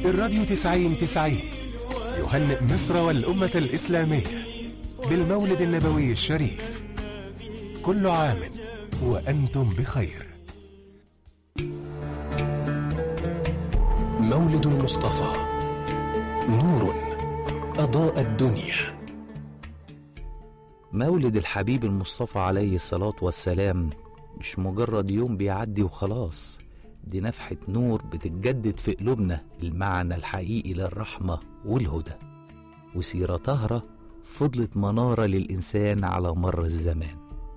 الراديو تسعين تسعين يهنئ مصر والأمة الإسلامية بالمولد النبوي الشريف كل عام وأنتم بخير مولد المصطفى نور أضاء الدنيا مولد الحبيب المصطفى عليه الصلاة والسلام مش مجرد يوم بيعدي وخلاص دي نفحة نور بتتجدد في قلوبنا المعنى الحقيقي للرحمة والهدى وسيرة طاهرة فضلت منارة للإنسان على مر الزمان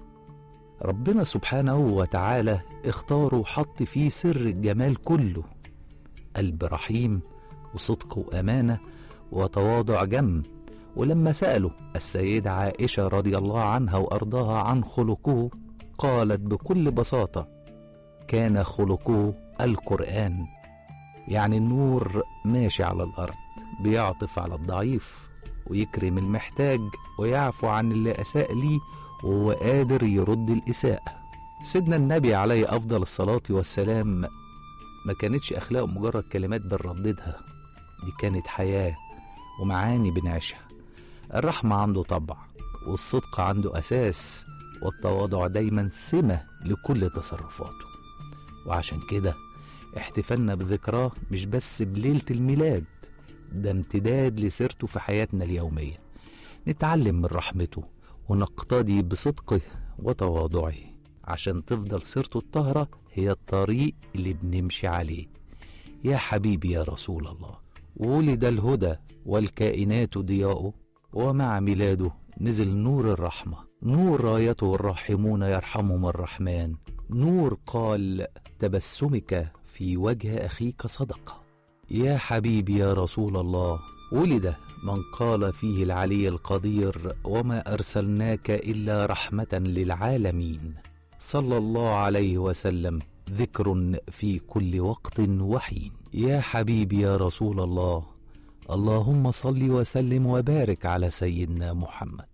ربنا سبحانه وتعالى اختاره وحط فيه سر الجمال كله قلب رحيم وصدق وأمانة وتواضع جم ولما سألوا السيدة عائشة رضي الله عنها وأرضاها عن خلقه قالت بكل بساطة كان خلقه القرآن يعني النور ماشي على الأرض بيعطف على الضعيف ويكرم المحتاج ويعفو عن اللي أساء ليه وهو قادر يرد الإساءة سيدنا النبي عليه أفضل الصلاة والسلام ما كانتش أخلاقه مجرد كلمات بنرددها دي كانت حياة ومعاني بنعيشها الرحمة عنده طبع والصدق عنده أساس والتواضع دايما سمة لكل تصرفاته وعشان كده احتفالنا بذكراه مش بس بليلة الميلاد ده امتداد لسيرته في حياتنا اليومية نتعلم من رحمته ونقتدي بصدقه وتواضعه عشان تفضل سيرته الطاهرة هي الطريق اللي بنمشي عليه يا حبيبي يا رسول الله ولد الهدى والكائنات ضياؤه ومع ميلاده نزل نور الرحمة نور رايته الراحمون يرحمهم الرحمن نور قال تبسمك في وجه أخيك صدقة يا حبيبي يا رسول الله ولد من قال فيه العلي القدير وما أرسلناك إلا رحمة للعالمين صلى الله عليه وسلم ذكر في كل وقت وحين يا حبيبي يا رسول الله اللهم صل وسلم وبارك على سيدنا محمد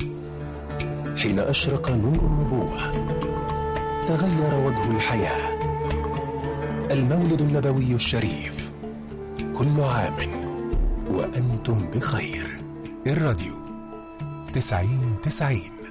حين أشرق نور النبوة تغير وجه الحياة المولد النبوي الشريف كل عام وأنتم بخير الراديو تسعين تسعين